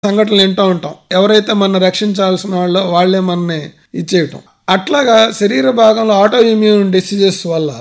సంఘటనలు వింటూ ఉంటాం ఎవరైతే మన రక్షించాల్సిన వాళ్ళో వాళ్ళే మనని ఇచ్చేయటం అట్లాగా శరీర భాగంలో ఆటో ఇమ్యూన్ డిసీజెస్ వల్ల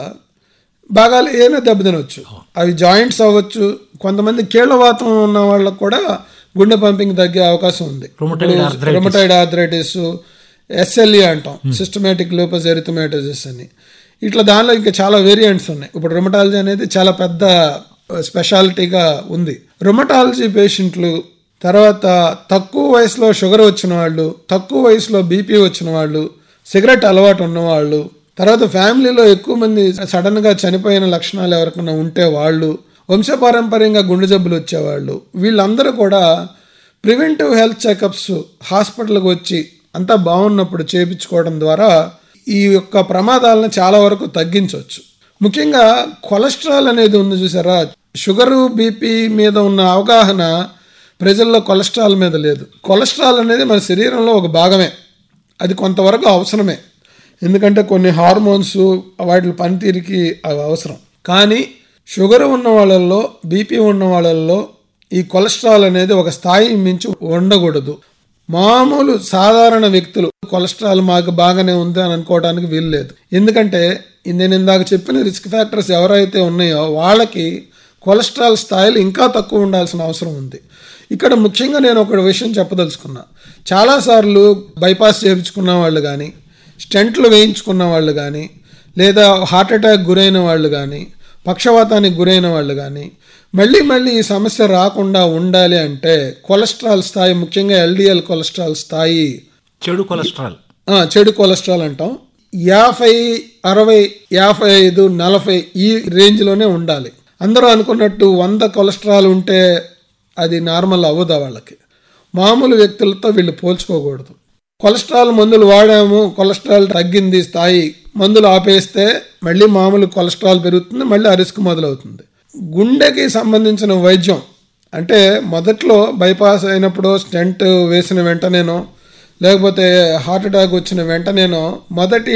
భాగాలు ఏమైనా దెబ్బతినొచ్చు అవి జాయింట్స్ అవ్వచ్చు కొంతమంది కీళ్ళవాతం ఉన్న వాళ్ళకు కూడా గుండె పంపింగ్ తగ్గే అవకాశం ఉంది Rheumatoid arthritis. Rheumatoid arthritis SLE అంటాం సిస్టమేటిక్ లూపస్ ఎరిథమెటోసిస్ అని ఇట్లా దానిలో ఇంకా చాలా వేరియంట్స్ ఉన్నాయి ఇప్పుడు రొమటాలజీ అనేది చాలా పెద్ద స్పెషాలిటీగా ఉంది రొమటాలజీ పేషెంట్లు తర్వాత తక్కువ వయసులో షుగర్ వచ్చిన వాళ్ళు తక్కువ వయసులో బీపీ వచ్చిన వాళ్ళు సిగరెట్ అలవాటు ఉన్నవాళ్ళు తర్వాత ఫ్యామిలీలో ఎక్కువ మంది సడన్గా చనిపోయిన లక్షణాలు ఎవరికైనా ఉంటే వాళ్ళు వంశపారంపర్యంగా గుండె జబ్బులు వచ్చేవాళ్ళు వీళ్ళందరూ కూడా ప్రివెంటివ్ హెల్త్ చెకప్స్ హాస్పిటల్కి వచ్చి అంతా బాగున్నప్పుడు చేయించుకోవడం ద్వారా ఈ యొక్క ప్రమాదాలను చాలా వరకు తగ్గించవచ్చు ముఖ్యంగా కొలెస్ట్రాల్ అనేది ఉంది చూసారా షుగరు బీపీ మీద ఉన్న అవగాహన ప్రజల్లో కొలెస్ట్రాల్ మీద లేదు కొలెస్ట్రాల్ అనేది మన శరీరంలో ఒక భాగమే అది కొంతవరకు అవసరమే ఎందుకంటే కొన్ని హార్మోన్స్ వాటి పనితీరుకి అవి అవసరం కానీ షుగర్ ఉన్న వాళ్ళల్లో బీపీ ఉన్న వాళ్ళల్లో ఈ కొలెస్ట్రాల్ అనేది ఒక స్థాయి మించి ఉండకూడదు మామూలు సాధారణ వ్యక్తులు కొలెస్ట్రాల్ మాకు బాగానే ఉంది అని అనుకోవడానికి వీలు లేదు ఎందుకంటే నేను ఇందాక చెప్పిన రిస్క్ ఫ్యాక్టర్స్ ఎవరైతే ఉన్నాయో వాళ్ళకి కొలెస్ట్రాల్ స్థాయిలు ఇంకా తక్కువ ఉండాల్సిన అవసరం ఉంది ఇక్కడ ముఖ్యంగా నేను ఒక విషయం చెప్పదలుచుకున్నా చాలాసార్లు బైపాస్ చేయించుకున్న వాళ్ళు కానీ స్టెంట్లు వేయించుకున్న వాళ్ళు కానీ లేదా హార్ట్ అటాక్ గురైన వాళ్ళు కానీ పక్షవాతానికి గురైన వాళ్ళు కానీ మళ్ళీ మళ్ళీ ఈ సమస్య రాకుండా ఉండాలి అంటే కొలెస్ట్రాల్ స్థాయి ముఖ్యంగా ఎల్డిఎల్ కొలెస్ట్రాల్ స్థాయి చెడు కొలెస్ట్రాల్ ఆ, చెడు కొలెస్ట్రాల్ అంటాం యాభై అరవై యాభై ఐదు నలభై ఈ రేంజ్లోనే ఉండాలి అందరూ అనుకున్నట్టు వంద కొలెస్ట్రాల్ ఉంటే అది నార్మల్ అవ్వదా వాళ్ళకి మామూలు వ్యక్తులతో వీళ్ళు పోల్చుకోకూడదు కొలెస్ట్రాల్ మందులు వాడాము కొలెస్ట్రాల్ తగ్గింది స్థాయి మందులు ఆపేస్తే మళ్ళీ మామూలు కొలెస్ట్రాల్ పెరుగుతుంది మళ్ళీ ఆ రిస్క్ మొదలవుతుంది గుండెకి సంబంధించిన వైద్యం అంటే మొదట్లో బైపాస్ అయినప్పుడు స్టెంట్ వేసిన వెంటనేనో లేకపోతే హార్ట్ అటాక్ వచ్చిన వెంటనేనో మొదటి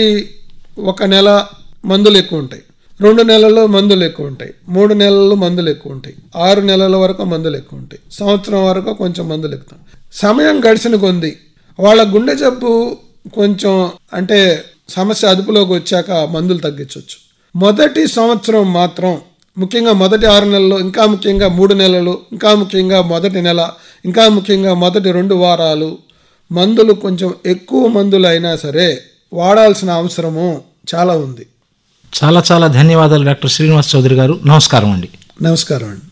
ఒక నెల మందులు ఎక్కువ ఉంటాయి రెండు నెలల్లో మందులు ఎక్కువ ఉంటాయి మూడు నెలల్లో మందులు ఎక్కువ ఉంటాయి ఆరు నెలల వరకు మందులు ఎక్కువ ఉంటాయి సంవత్సరం వరకు కొంచెం మందులు ఎక్కువ సమయం గడిచిన కొంది వాళ్ళ గుండె జబ్బు కొంచెం అంటే సమస్య అదుపులోకి వచ్చాక మందులు తగ్గించవచ్చు మొదటి సంవత్సరం మాత్రం ముఖ్యంగా మొదటి ఆరు నెలలు ఇంకా ముఖ్యంగా మూడు నెలలు ఇంకా ముఖ్యంగా మొదటి నెల ఇంకా ముఖ్యంగా మొదటి రెండు వారాలు మందులు కొంచెం ఎక్కువ మందులు అయినా సరే వాడాల్సిన అవసరము చాలా ఉంది చాలా చాలా ధన్యవాదాలు డాక్టర్ శ్రీనివాస్ చౌదరి గారు నమస్కారం అండి నమస్కారం అండి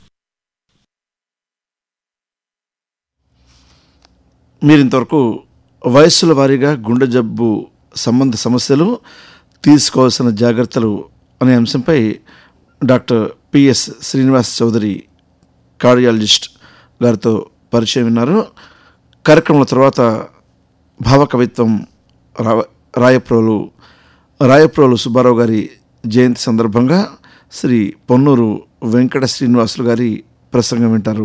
మీరు ఇంతవరకు వయస్సుల వారీగా గుండె జబ్బు సంబంధ సమస్యలు తీసుకోవాల్సిన జాగ్రత్తలు అనే అంశంపై doctor PS Srinivas Chowdary cardiologist గారితో పరిచయం విన్నారు కార్యక్రమం తర్వాత భావకవిత్వం రా రాయప్రోలు రాయప్రోలు సుబ్బారావు గారి జయంతి సందర్భంగా శ్రీ పొన్నూరు వెంకట శ్రీనివాసులు గారి ప్రసంగం వింటారు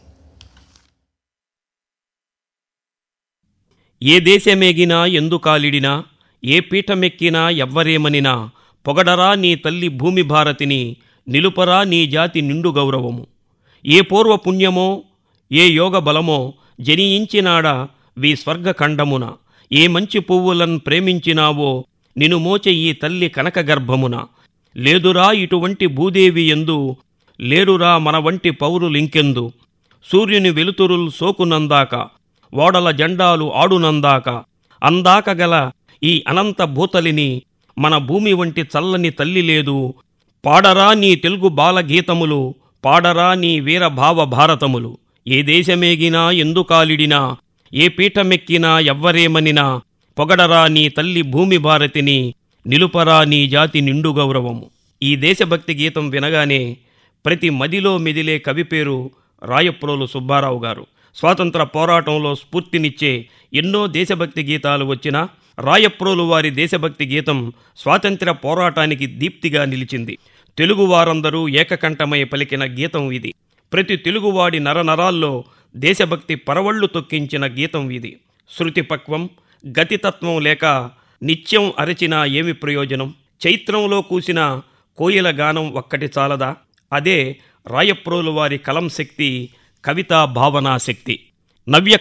ఏ దేశమేగినా ఎందుకాలిడినా ఏ పీఠమెక్కినా ఎవ్వరేమనినా పొగడరా నీ తల్లి భూమి భారతిని నిలుపరా నీ జాతి నిండు గౌరవము ఏ పూర్వ పుణ్యమో ఏ యోగ బలమో జనియించినాడ వీ స్వర్గఖండమున ఏ మంచి పువ్వులన్ ప్రేమించినావో నిను మోచె ఈ తల్లి కనక గర్భమున లేదురా ఇటువంటి భూదేవి ఎందు లేరురా మన వంటి పౌరులింకెందు సూర్యుని వెలుతురుల్ సోకునందాక ఓడల జెండాలు ఆడునందాక అందాక గల ఈ అనంత భూతలిని మన భూమి వంటి చల్లని తల్లి లేదు పాడరా నీ తెలుగు బాలగీతములు పాడరా నీ వీరభావ భారతములు ఏ దేశమేగినా ఎందుకాలిడినా ఏ పీఠమెక్కినా ఎవ్వరేమనినా పొగడరా నీ తల్లి భూమి భారతిని నిలుపరా నీ జాతి నిండు గౌరవము ఈ దేశభక్తి గీతం వినగానే ప్రతి మదిలో మెదిలే కవి పేరు రాయప్రోలు సుబ్బారావు గారు స్వాతంత్ర పోరాటంలో స్ఫూర్తినిచ్చే ఎన్నో దేశభక్తి గీతాలు వచ్చినా రాయప్రోలు వారి దేశభక్తి గీతం స్వాతంత్ర్య పోరాటానికి దీప్తిగా నిలిచింది తెలుగు వారందరూ ఏకకంఠమై పలికిన గీతం ఇది ప్రతి తెలుగువాడి నరనరాల్లో దేశభక్తి పరవళ్లు తొక్కించిన గీతం ఇది శృతిపక్వం గతితత్వం లేక నిత్యం అరచినా ఏమి ప్రయోజనం చైత్రంలో కూసిన కోయిల గానం ఒక్కటి చాలదా అదే రాయప్రోలు వారి కలం శక్తి కవితా భావనా శక్తి నవ్య